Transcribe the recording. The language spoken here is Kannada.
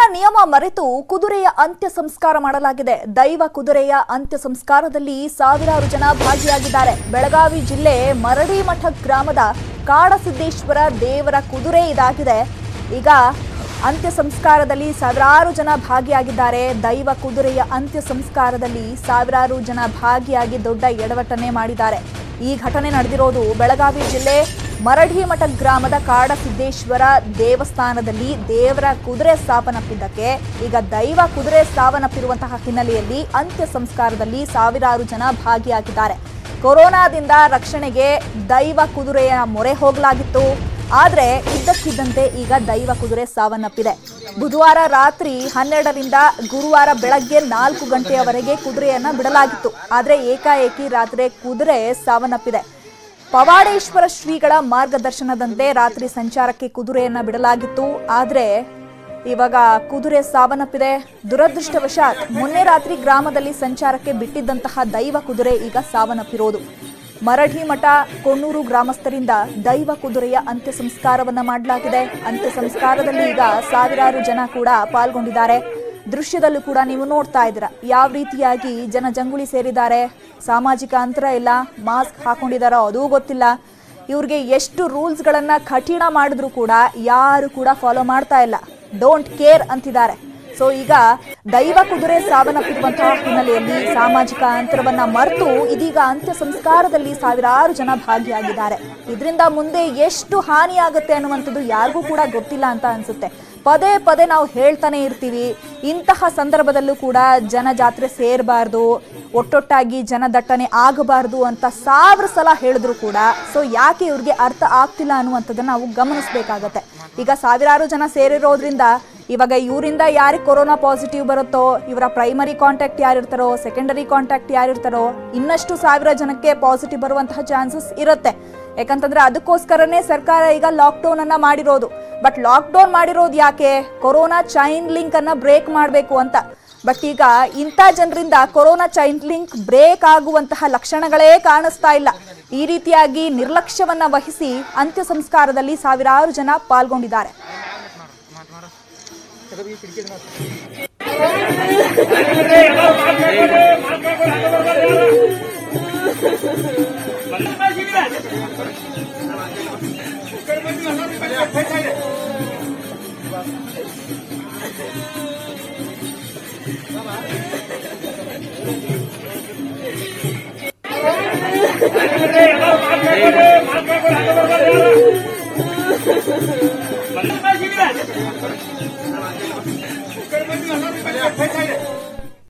ನಿಯಮ ಮರೆತು ಕುದುರೆಯ ಅಂತ್ಯ ಸಂಸ್ಕಾರ ಮಾಡಲಾಗಿದೆ ದೈವ ಕುದುರೆಯ ಅಂತ್ಯ ಸಂಸ್ಕಾರದಲ್ಲಿ ಸಾವಿರಾರು ಜನ ಭಾಗಿಯಾಗಿದ್ದಾರೆ ಬೆಳಗಾವಿ ಜಿಲ್ಲೆ ಮರಡಿಮಠ ಗ್ರಾಮದ ಕಾಡಸಿದ್ದೇಶ್ವರ ದೇವರ ಕುದುರೆ ಇದಾಗಿದೆ ಈಗ ಅಂತ್ಯ ಸಂಸ್ಕಾರದಲ್ಲಿ ಸಾವಿರಾರು ಜನ ಭಾಗಿಯಾಗಿದ್ದಾರೆ ದೈವ ಕುದುರೆಯ ಅಂತ್ಯ ಸಂಸ್ಕಾರದಲ್ಲಿ ಸಾವಿರಾರು ಜನ ಭಾಗಿಯಾಗಿ ದೊಡ್ಡ ಎಡವಟ್ಟನೆ ಮಾಡಿದ್ದಾರೆ ಈ ಘಟನೆ ನಡೆದಿರೋದು ಬೆಳಗಾವಿ ಜಿಲ್ಲೆ ಮರಡಿಮಠ ಗ್ರಾಮದ ಕಾಡಸಿದ್ದೇಶ್ವರ ದೇವಸ್ಥಾನದಲ್ಲಿ ದೇವರ ಕುದುರೆ ಸಾವನ್ನಪ್ಪಿದ್ದಕ್ಕೆ ಈಗ ದೈವ ಕುದುರೆ ಸಾವನ್ನಪ್ಪಿರುವಂತಹ ಹಿನ್ನೆಲೆಯಲ್ಲಿ ಅಂತ್ಯ ಸಂಸ್ಕಾರದಲ್ಲಿ ಸಾವಿರಾರು ಜನ ಭಾಗಿಯಾಗಿದ್ದಾರೆ ಕೊರೋನಾದಿಂದ ರಕ್ಷಣೆಗೆ ದೈವ ಕುದುರೆಯ ಮೊರೆ ಹೋಗಲಾಗಿತ್ತು ಆದ್ರೆ ಇದ್ದಕ್ಕಿದ್ದಂತೆ ಈಗ ದೈವ ಕುದುರೆ ಸಾವನ್ನಪ್ಪಿದೆ ಬುಧವಾರ ರಾತ್ರಿ ಹನ್ನೆರಡರಿಂದ ಗುರುವಾರ ಬೆಳಗ್ಗೆ ನಾಲ್ಕು ಗಂಟೆಯವರೆಗೆ ಕುದುರೆಯನ್ನ ಬಿಡಲಾಗಿತ್ತು ಆದ್ರೆ ಏಕಾಏಕಿ ರಾತ್ರಿ ಕುದುರೆ ಸಾವನ್ನಪ್ಪಿದೆ ಪವಾಡೇಶ್ವರ ಶ್ರೀಗಳ ಮಾರ್ಗದರ್ಶನದಂತೆ ರಾತ್ರಿ ಸಂಚಾರಕ್ಕೆ ಕುದುರೆಯನ್ನ ಬಿಡಲಾಗಿತ್ತು ಆದ್ರೆ ಇವಾಗ ಕುದುರೆ ಸಾವನ್ನಪ್ಪಿದೆ ದುರದೃಷ್ಟವಶಾತ್ ಮೊನ್ನೆ ರಾತ್ರಿ ಗ್ರಾಮದಲ್ಲಿ ಸಂಚಾರಕ್ಕೆ ಬಿಟ್ಟಿದ್ದಂತಹ ದೈವ ಕುದುರೆ ಈಗ ಸಾವನ್ನಪ್ಪಿರೋದು ಮರಠಿಮಠ ಕೊಣ್ಣೂರು ಗ್ರಾಮಸ್ಥರಿಂದ ದೈವ ಕುದುರೆಯ ಅಂತ್ಯ ಸಂಸ್ಕಾರವನ್ನ ಮಾಡಲಾಗಿದೆ ಅಂತ್ಯ ಸಂಸ್ಕಾರದಲ್ಲಿ ಈಗ ಸಾವಿರಾರು ಜನ ಕೂಡ ಪಾಲ್ಗೊಂಡಿದ್ದಾರೆ ದೃಶ್ಯದಲ್ಲೂ ಕೂಡ ನೀವು ನೋಡ್ತಾ ಇದ್ದೀರಾ ಯಾವ ರೀತಿಯಾಗಿ ಜನ ಜಂಗುಳಿ ಸೇರಿದ್ದಾರೆ ಸಾಮಾಜಿಕ ಅಂತರ ಇಲ್ಲ ಮಾಸ್ಕ್ ಹಾಕೊಂಡಿದಾರೋ ಅದೂ ಗೊತ್ತಿಲ್ಲ ಇವ್ರಿಗೆ ಎಷ್ಟು ರೂಲ್ಸ್ಗಳನ್ನ ಕಠಿಣ ಮಾಡಿದ್ರು ಕೂಡ ಯಾರು ಕೂಡ ಫಾಲೋ ಮಾಡ್ತಾ ಇಲ್ಲ ಡೋಂಟ್ ಕೇರ್ ಅಂತಿದ್ದಾರೆ ಸೊ ಈಗ ದೈವ ಕುದುರೆ ಸಾವನ್ನಪ್ಪಿರುವಂತಹ ಹಿನ್ನೆಲೆಯಲ್ಲಿ ಸಾಮಾಜಿಕ ಅಂತರವನ್ನ ಮರೆತು ಇದೀಗ ಅಂತ್ಯ ಸಂಸ್ಕಾರದಲ್ಲಿ ಸಾವಿರಾರು ಜನ ಭಾಗಿಯಾಗಿದ್ದಾರೆ ಇದರಿಂದ ಮುಂದೆ ಎಷ್ಟು ಹಾನಿಯಾಗುತ್ತೆ ಅನ್ನುವಂಥದ್ದು ಯಾರಿಗೂ ಕೂಡ ಗೊತ್ತಿಲ್ಲ ಅಂತ ಅನ್ಸುತ್ತೆ ಪದೇ ಪದೇ ನಾವು ಹೇಳ್ತಾನೆ ಇರ್ತೀವಿ ಇಂತಹ ಸಂದರ್ಭದಲ್ಲೂ ಕೂಡ ಜನ ಜಾತ್ರೆ ಸೇರಬಾರ್ದು ಒಟ್ಟೊಟ್ಟಾಗಿ ಜನ ದಟ್ಟಣೆ ಆಗಬಾರ್ದು ಅಂತ ಸಾವಿರ ಸಲ ಹೇಳಿದ್ರು ಕೂಡ ಸೊ ಯಾಕೆ ಇವ್ರಿಗೆ ಅರ್ಥ ಆಗ್ತಿಲ್ಲ ಅನ್ನುವಂಥದ್ದನ್ನ ನಾವು ಗಮನಿಸಬೇಕಾಗತ್ತೆ ಈಗ ಸಾವಿರಾರು ಜನ ಸೇರಿರೋದ್ರಿಂದ ಇವಾಗ ಇವರಿಂದ ಯಾರಿಗೆ ಕೊರೋನಾ ಪಾಸಿಟಿವ್ ಬರುತ್ತೋ ಇವರ ಪ್ರೈಮರಿ ಕಾಂಟ್ಯಾಕ್ಟ್ ಯಾರಿರ್ತಾರೋ ಸೆಕೆಂಡರಿ ಕಾಂಟ್ಯಾಕ್ಟ್ ಯಾರಿರ್ತಾರೋ ಇನ್ನಷ್ಟು ಸಾವಿರ ಜನಕ್ಕೆ ಪಾಸಿಟಿವ್ ಬರುವಂತಹ ಚಾನ್ಸಸ್ ಇರುತ್ತೆ ಯಾಕಂತಂದ್ರೆ ಅದಕ್ಕೋಸ್ಕರನೇ ಸರ್ಕಾರ ಈಗ ಲಾಕ್ಡೌನ್ ಅನ್ನ ಮಾಡಿರೋದು ಬಟ್ ಲಾಕ್ಡೌನ್ ಮಾಡಿರೋದು ಯಾಕೆ ಕೊರೋನಾ ಚೈನ್ ಲಿಂಕ್ ಅನ್ನ ಬ್ರೇಕ್ ಮಾಡಬೇಕು ಅಂತ ಬಟ್ ಈಗ ಇಂಥ ಜನರಿಂದ ಕೊರೋನಾ ಚೈನ್ ಲಿಂಕ್ ಬ್ರೇಕ್ ಆಗುವಂತಹ ಲಕ್ಷಣಗಳೇ ಕಾಣಿಸ್ತಾ ಇಲ್ಲ ಈ ರೀತಿಯಾಗಿ ನಿರ್ಲಕ್ಷ್ಯವನ್ನ ವಹಿಸಿ ಅಂತ್ಯ ಸಂಸ್ಕಾರದಲ್ಲಿ ಸಾವಿರಾರು ಜನ ಪಾಲ್ಗೊಂಡಿದ್ದಾರೆ